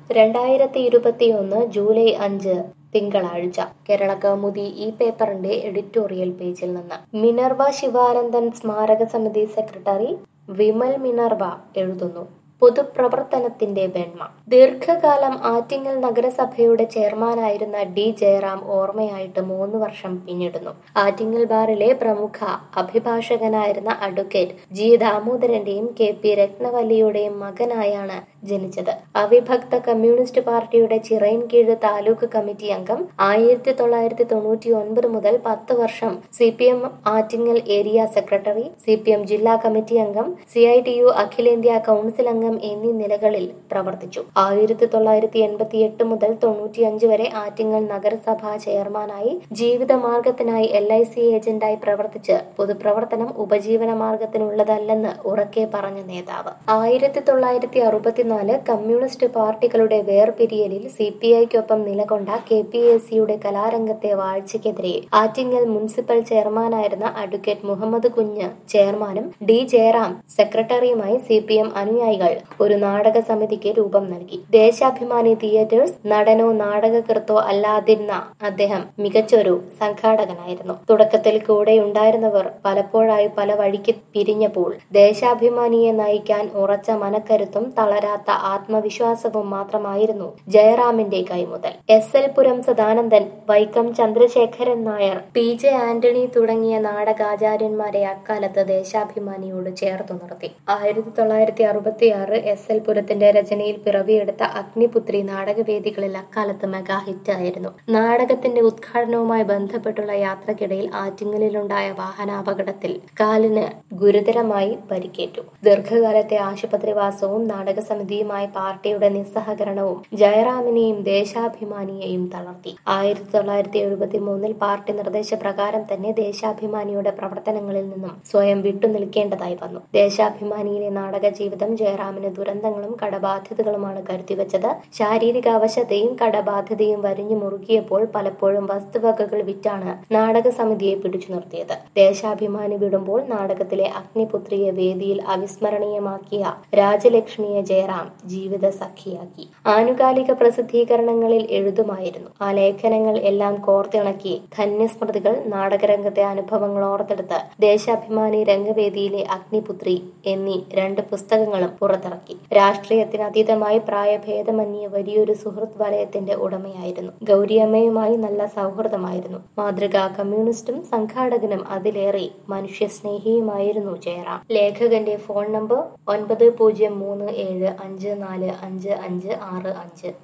രണ്ടായിരത്തി ഇരുപത്തിയൊന്ന് ജൂലൈ അഞ്ച് തിങ്കളാഴ്ച കേരള കൗമുദി ഈ പേപ്പറിന്റെ എഡിറ്റോറിയൽ പേജിൽ നിന്ന് മിനർവ ശിവാനന്ദൻ സ്മാരക സമിതി സെക്രട്ടറി വിമൽ മിനർവ എഴുതുന്നു പൊതുപ്രവർത്തനത്തിന്റെ വെണ്മ ദീർഘകാലം ആറ്റിങ്ങൽ നഗരസഭയുടെ ചെയർമാനായിരുന്ന ഡി ജയറാം ഓർമ്മയായിട്ട് മൂന്ന് വർഷം പിന്നിടുന്നു ആറ്റിങ്ങൽ ബാറിലെ പ്രമുഖ അഭിഭാഷകനായിരുന്ന അഡ്വക്കേറ്റ് ജി ദാമോദരന്റെയും കെ പി രത്നവല്ലിയുടെയും മകനായാണ് ജനിച്ചത് അവിഭക്ത കമ്മ്യൂണിസ്റ്റ് പാർട്ടിയുടെ ചിറയിൻകീഴ് താലൂക്ക് കമ്മിറ്റി അംഗം ആയിരത്തി തൊള്ളായിരത്തി തൊണ്ണൂറ്റി ഒൻപത് മുതൽ പത്ത് വർഷം C P M Attingal area secretary C P M ജില്ലാ കമ്മിറ്റി അംഗം സി ഐ ടി യു അഖിലേന്ത്യാ കൗൺസിൽ അംഗം എന്നീ നിലകളിൽ പ്രവർത്തിച്ചു ആയിരത്തി തൊള്ളായിരത്തി എൺപത്തി എട്ട് മുതൽ തൊണ്ണൂറ്റിയഞ്ച് വരെ ആറ്റിങ്ങൽ നഗരസഭാ ചെയർമാനായി ജീവിതമാർഗത്തിനായി എൽ ഐ സി ഏജന്റായി പ്രവർത്തിച്ച് പൊതുപ്രവർത്തനം ഉപജീവന മാർഗത്തിനുള്ളതല്ലെന്ന് ഉറക്കെ പറഞ്ഞ നേതാവ് ആയിരത്തി തൊള്ളായിരത്തി അറുപത്തിനാല് കമ്മ്യൂണിസ്റ്റ് പാർട്ടികളുടെ വേർപിരിയലിൽ സി പി ഐക്കൊപ്പം നിലകൊണ്ട കെ പി എ സിയുടെ കലാരംഗത്തെ വാഴ്ചയ്ക്കെതിരെ ആറ്റിങ്ങൽ മുനിസിപ്പൽ ചെയർമാനായിരുന്ന അഡ്വക്കേറ്റ് മുഹമ്മദ് കുഞ്ഞ് ചെയർമാനും ഡി ജയറാം സെക്രട്ടറിയുമായി സി പി എം അനുയായികൾ ഒരു നാടക സമിതിക്ക് രൂപം നൽകി ദേശാഭിമാനി തിയേറ്റേഴ്സ് നടനോ നാടകകൃത്തോ അല്ലാതിരുന്ന അദ്ദേഹം മികച്ചൊരു സംഘാടകനായിരുന്നു തുടക്കത്തിൽ കൂടെയുണ്ടായിരുന്നവർ പലപ്പോഴായി പല വഴിക്ക് പിരിഞ്ഞപ്പോൾ ദേശാഭിമാനിയെ നയിക്കാൻ ഉറച്ച മനക്കരുത്തും തളരാത്ത ആത്മവിശ്വാസവും മാത്രമായിരുന്നു ജയറാമിന്റെ കൈമുതൽ S L Puram Sadanandan Vaikom Chandrasekharan Nair P J Antony തുടങ്ങിയ നാടകാചാര്യന്മാരെ അക്കാലത്ത് ദേശാഭിമാനിയോട് ചേർത്തു നിർത്തി ആയിരത്തി തൊള്ളായിരത്തി അറുപത്തിയാറ് എസ് എൽ പുരത്തിന്റെ രചനയിൽ പിറവിയെടുത്ത അഗ്നിപുത്രി നാടകവേദികളിൽ അക്കാലത്ത് മെഗാ ഹിറ്റ് ആയിരുന്നു നാടകത്തിന്റെ ഉദ്ഘാടനവുമായി ബന്ധപ്പെട്ടുള്ള യാത്രക്കിടയിൽ ആറ്റിങ്ങലിലുണ്ടായ വാഹനാപകടത്തിൽ കാലിന് ഗുരുതരമായി പരിക്കേറ്റു ദീർഘകാലത്തെ ആശുപത്രിവാസവും നാടകസമിതിയുമായി പാർട്ടിയുടെ നിസ്സഹകരണവും ജയറാമിനെയും ദേശാഭിമാനിയെയും തളർത്തി ആയിരത്തി തൊള്ളായിരത്തി എഴുപത്തി മൂന്നിൽ പാർട്ടി നിർദ്ദേശപ്രകാരം തന്നെ ദേശാഭിമാനിയുടെ പ്രവർത്തനങ്ങളിൽ നിന്നും സ്വയം വിട്ടുനിൽക്കേണ്ടതായി വന്നു ദേശാഭിമാനിയിലെ നാടക ജീവിതം ജയറാമിന് ദുരന്തങ്ങളും കടബാധ്യതകളുമാണ് കരുതിവെച്ചത് ശാരീരിക അവശതയും കടബാധ്യതയും വരിഞ്ഞു മുറുകിയപ്പോൾ പലപ്പോഴും വസ്തുവകകൾ വിറ്റാണ് നാടക സമിതിയെ പിടിച്ചു നിർത്തിയത് ദേശാഭിമാനി വിടുമ്പോൾ നാടകത്തിലെ അഗ്നിപുത്രിയെ വേദിയിൽ അവിസ്മരണീയമാക്കിയ രാജലക്ഷ്മിയെ ജയറാം ജീവിത സഖിയാക്കി ആനുകാലിക പ്രസിദ്ധീകരണങ്ങളിൽ എഴുതുമായിരുന്നു ആ ലേഖനങ്ങൾ എല്ലാം കോർത്തിണക്കി ധന്യസ്മൃതികൾ നാടകരംഗത്തെ അനുഭവങ്ങൾ ഓർത്തെടുത്ത് ദേശാഭിമാനി രംഗവേദിയിലെ അഗ്നിപുത്രി എന്നീ രണ്ട് പുസ്തകങ്ങളും പുറത്തിറക്കി രാഷ്ട്രീയത്തിന് അതീതമായി പ്രായഭേദമന്യേ വലിയൊരു സുഹൃത്ത് വലയത്തിന്റെ ഉടമയായിരുന്നു ഗൗരിയമ്മയുമായി നല്ല സൗഹൃദമായിരുന്നു മാതൃകാ കമ്മ്യൂണിസ്റ്റും സംഘാടകനും അതിലേറെ മനുഷ്യസ്നേഹിയുമായിരുന്നു ജയറാം ലേഖകന്റെ ഫോൺ നമ്പർ ഒൻപത് പൂജ്യം മൂന്ന് ഏഴ് അഞ്ച് നാല് അഞ്ച് അഞ്ച് ആറ് അഞ്ച്